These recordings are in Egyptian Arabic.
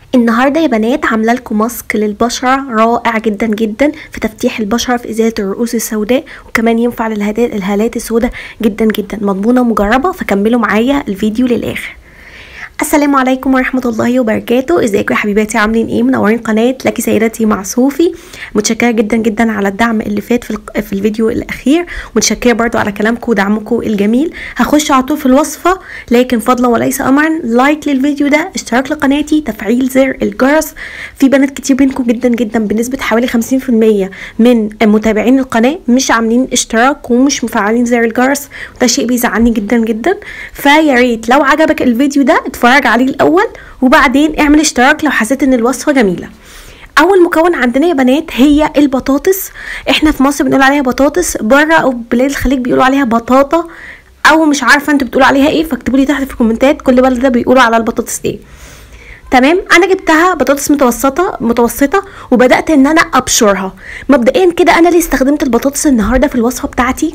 النهارده يا بنات عامله لكم ماسك للبشره رائع جدا جدا في تفتيح البشره في ازاله الرؤوس السوداء وكمان ينفع للهالات الهالات السوداء جدا جدا مضمونه ومجربه فكملوا معايا الفيديو للاخر السلام عليكم ورحمة الله وبركاته ازيكم يا حبيباتي عاملين ايه منورين قناة لك سيدتي مع صوفي متشكرة جدا جدا على الدعم اللي فات في, الق- في الفيديو الاخير متشكرة برضو على كلامكم ودعمكم الجميل هخش على طول في الوصفة لكن فضلا وليس امرا لايك للفيديو ده اشتراك لقناتي تفعيل زر الجرس في بنات كتير منكم جدا جدا بنسبة حوالي 50% من متابعين القناة مش عاملين اشتراك ومش مفعلين زر الجرس وده شيء بيزعلني جدا جدا فيا ريت لو عجبك الفيديو ده اتفرج عليه الاول وبعدين اعمل اشتراك لو حسيت ان الوصفه جميله اول مكون عندنا يا بنات هي البطاطس احنا في مصر بنقول عليها بطاطس بره او بلاد الخليج بيقولوا عليها بطاطا او مش عارفه انتوا بتقولوا عليها ايه فاكتبوا لي تحت في الكومنتات كل بلد ده بيقولوا على البطاطس ايه تمام انا جبتها بطاطس متوسطه متوسطه وبدات ان انا ابشرها مبدئيا كده انا ليه استخدمت البطاطس النهارده في الوصفه بتاعتي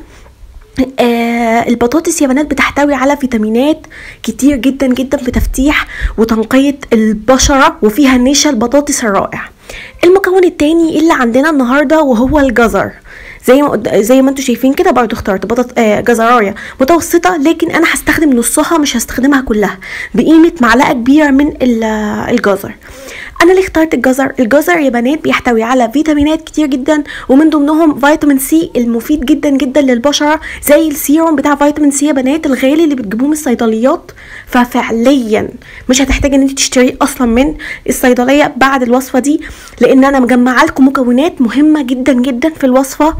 آه البطاطس يا بنات بتحتوي على فيتامينات كتير جدا جدا في تفتيح وتنقية البشرة وفيها نشا البطاطس الرائع المكون التاني اللي عندنا النهاردة وهو الجزر زي ما قد- زي ما انتم شايفين كده برضو اخترت بطاط آه جزرايه متوسطه لكن انا هستخدم نصها مش هستخدمها كلها بقيمه معلقه كبيره من ال- آه، الجزر انا اللي اخترت الجزر الجزر يا بنات بيحتوي على فيتامينات كتير جدا ومن ضمنهم فيتامين سي المفيد جدا جدا للبشره زي السيروم بتاع فيتامين سي يا بنات الغالي اللي بتجيبوه من الصيدليات ففعليا مش هتحتاجي ان انت تشتريه اصلا من الصيدليه بعد الوصفه دي لان انا مجمعه لكم مكونات مهمه جدا جدا في الوصفه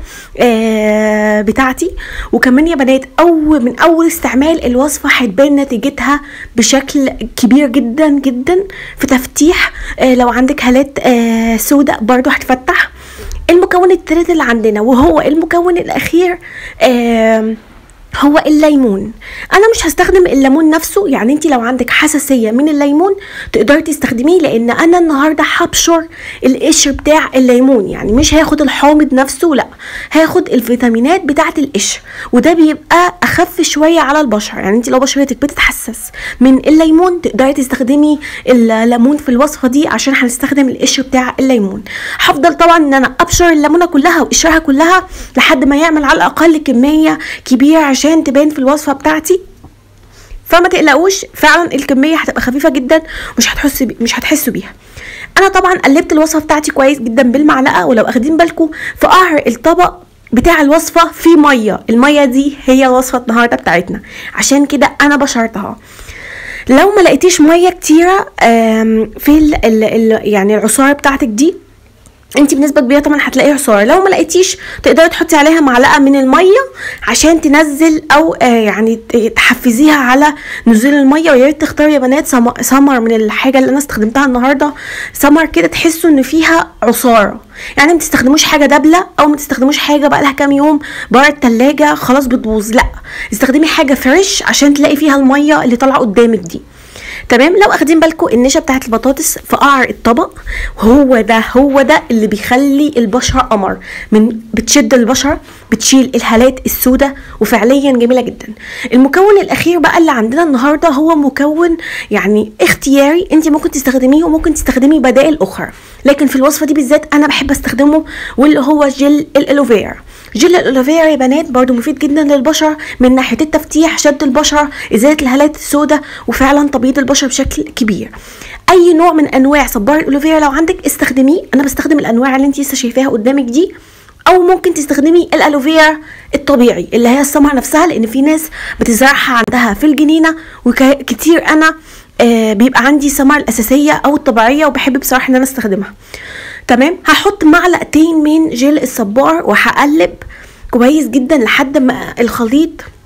آه بتاعتي وكمان يا بنات او من اول استعمال الوصفه هتبان نتيجتها بشكل كبير جدا جدا في تفتيح آه لو عندك هالات آه سوداء برضو هتفتح المكون الثالث اللي عندنا وهو المكون الاخير آه هو الليمون انا مش هستخدم الليمون نفسه يعني انت لو عندك حساسيه من الليمون تقدري تستخدميه لان انا النهارده هبشر القشر بتاع الليمون يعني مش هاخد الحامض نفسه لا هاخد الفيتامينات بتاعه القشر وده بيبقى اخف شويه على البشره يعني انت لو بشرتك بتتحسس من الليمون تقدري تستخدمي الليمون في الوصفه دي عشان هنستخدم القشر بتاع الليمون هفضل طبعا ان انا ابشر الليمونه كلها وقشرها كلها لحد ما يعمل على الاقل كميه كبيره عشان تبان في الوصفه بتاعتي فما تقلقوش فعلا الكميه هتبقى خفيفه جدا مش هتحس بي... مش هتحسوا بيها انا طبعا قلبت الوصفه بتاعتي كويس جدا بالمعلقه ولو اخدين بالكم في قعر الطبق بتاع الوصفه في ميه الميه دي هي وصفه النهارده بتاعتنا عشان كده انا بشرتها لو ما لقيتيش ميه كتيره آم، في ال ال ال يعني العصاره بتاعتك دي انت بنسبه كبيره طبعا هتلاقي عصاره لو ما لقيتيش تقدري تحطي عليها معلقه من الميه عشان تنزل او آه يعني ت- تحفزيها على نزول الميه ويا ريت تختاري يا بنات سم- سمر من الحاجه اللي انا استخدمتها النهارده سمر كده تحسوا ان فيها عصاره يعني ما تستخدموش حاجه دابله او ما تستخدموش حاجه بقى لها كام يوم بره التلاجة خلاص بتبوظ لا استخدمي حاجه فريش عشان تلاقي فيها الميه اللي طالعه قدامك دي تمام لو اخدين بالكم النشا بتاعت البطاطس في قعر الطبق هو ده هو ده اللي بيخلي البشره قمر من بتشد البشره بتشيل الهالات السوداء وفعليا جميله جدا المكون الاخير بقى اللي عندنا النهارده هو مكون يعني اختياري انت ممكن تستخدميه وممكن تستخدمي بدائل اخرى لكن في الوصفه دي بالذات انا بحب استخدمه واللي هو جل الالوفيرا جل الالوفيرا يا بنات برضو مفيد جدا للبشره من ناحيه التفتيح شد البشره ازاله الهالات السوداء وفعلا تبييض البشره بشكل كبير اي نوع من انواع صبار الالوفيرا لو عندك استخدميه انا بستخدم الانواع اللي انت لسه شايفاها قدامك دي او ممكن تستخدمي الالوفيرا الطبيعي اللي هي الثمره نفسها لان في ناس بتزرعها عندها في الجنينه وكتير انا آه بيبقى عندي ثمر الاساسيه او الطبيعيه وبحب بصراحه ان انا استخدمها تمام هحط معلقتين من جل الصبار وهقلب كويس جدا لحد ما الخليط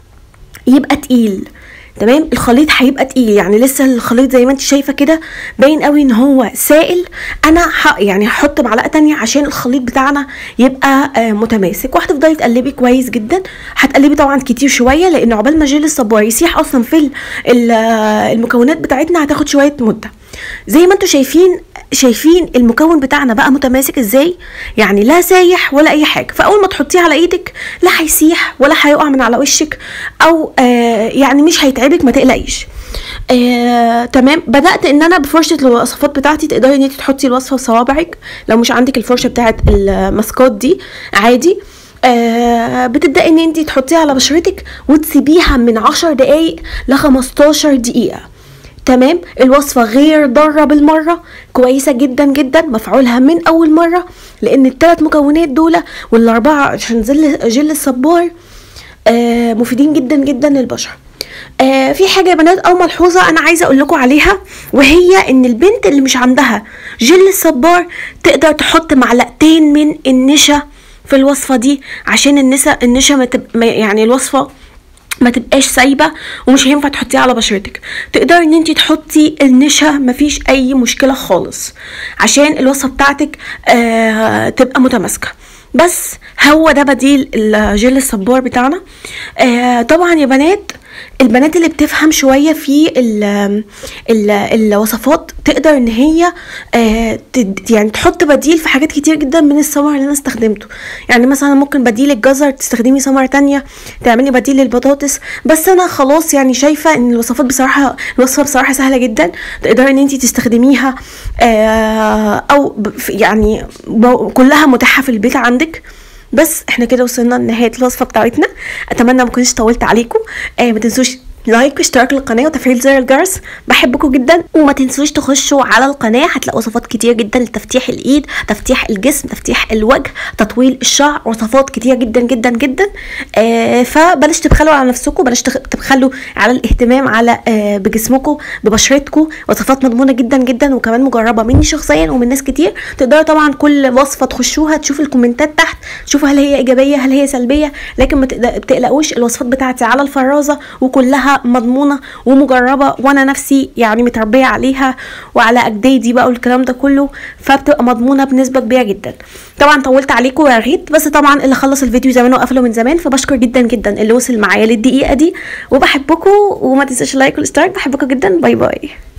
يبقى تقيل تمام الخليط هيبقى تقيل يعني لسه الخليط زي ما انت شايفه كده باين قوي ان هو سائل انا ح... يعني هحط معلقه تانية عشان الخليط بتاعنا يبقى آه متماسك وهتفضلي تقلبي كويس جدا هتقلبي طبعا كتير شويه لان عقبال ما جيل الصبار يسيح اصلا في ال- ال- آه، المكونات بتاعتنا هتاخد شويه مده زي ما انتم شايفين شايفين المكون بتاعنا بقى متماسك ازاي يعني لا سايح ولا اي حاجه فاول ما تحطيه على ايدك لا هيسيح ولا هيقع من على وشك او آه يعني مش هيتعبك ما تقلقيش آه، تمام بدات ان انا بفرشه الوصفات بتاعتي تقدري ان انت تحطي الوصفه بصوابعك لو مش عندك الفرشه بتاعت الماسكات دي عادي آه بتبداي ان انت تحطيها على بشرتك وتسيبيها من 10 دقايق ل 15 دقيقه تمام الوصفه غير ضاره بالمره كويسه جدا جدا مفعولها من اول مره لان الثلاث مكونات دول والاربعه عشان جل جل الصبار آه مفيدين جدا جدا للبشره آه في حاجه يا بنات او ملحوظه انا عايزه اقول لكم عليها وهي ان البنت اللي مش عندها جل الصبار تقدر تحط معلقتين من النشا في الوصفه دي عشان النسا النشا ما تب... ما- يعني الوصفه ما تبقاش سايبه ومش هينفع تحطيها على بشرتك تقدري ان انت تحطي النشا مفيش اي مشكله خالص عشان الوصفه بتاعتك آه تبقى متماسكه بس هو ده بديل الجل الصبار بتاعنا آه طبعا يا بنات البنات اللي بتفهم شويه في ال ال الوصفات تقدر ان هي آه تد- يعني تحط بديل في حاجات كتير جدا من السمر اللي انا استخدمته يعني مثلا ممكن بديل الجزر تستخدمي سمر تانية تعملي بديل للبطاطس بس انا خلاص يعني شايفه ان الوصفات بصراحه الوصفه بصراحه سهله جدا تقدري ان انت تستخدميها آه او ب- في- يعني ب- كلها متاحه في البيت عندك بس احنا كده وصلنا لنهايه الوصفه بتاعتنا اتمنى ما كنتش طولت عليكم آه ما تنسوش لايك واشتراك للقناه وتفعيل زر الجرس بحبكم جدا وما تنسوش تخشوا على القناه هتلاقوا وصفات كتير جدا لتفتيح الايد تفتيح الجسم تفتيح الوجه تطويل الشعر وصفات كتير جدا جدا جدا آه فبلاش تبخلوا على نفسكم بلاش تخ- تبخلوا على الاهتمام على آه بجسمكم ببشرتكم وصفات مضمونه جدا جدا وكمان مجربه مني شخصيا ومن ناس كتير تقدروا طبعا كل وصفه تخشوها تشوفوا الكومنتات تحت تشوفوا هل هي ايجابيه هل هي سلبيه لكن ما تقد- بتقلقوش الوصفات بتاعتي على الفرازه وكلها مضمونه ومجربه وانا نفسي يعني متربيه عليها وعلى اجدادي بقى والكلام ده كله فبتبقى مضمونه بنسبه كبيره جدا طبعا طولت عليكم يا ريت بس طبعا اللي خلص الفيديو زمان وقفله من زمان فبشكر جدا جدا اللي وصل معايا للدقيقه دي وبحبكم وما تنسوش اللايك والاشتراك بحبكم جدا باي باي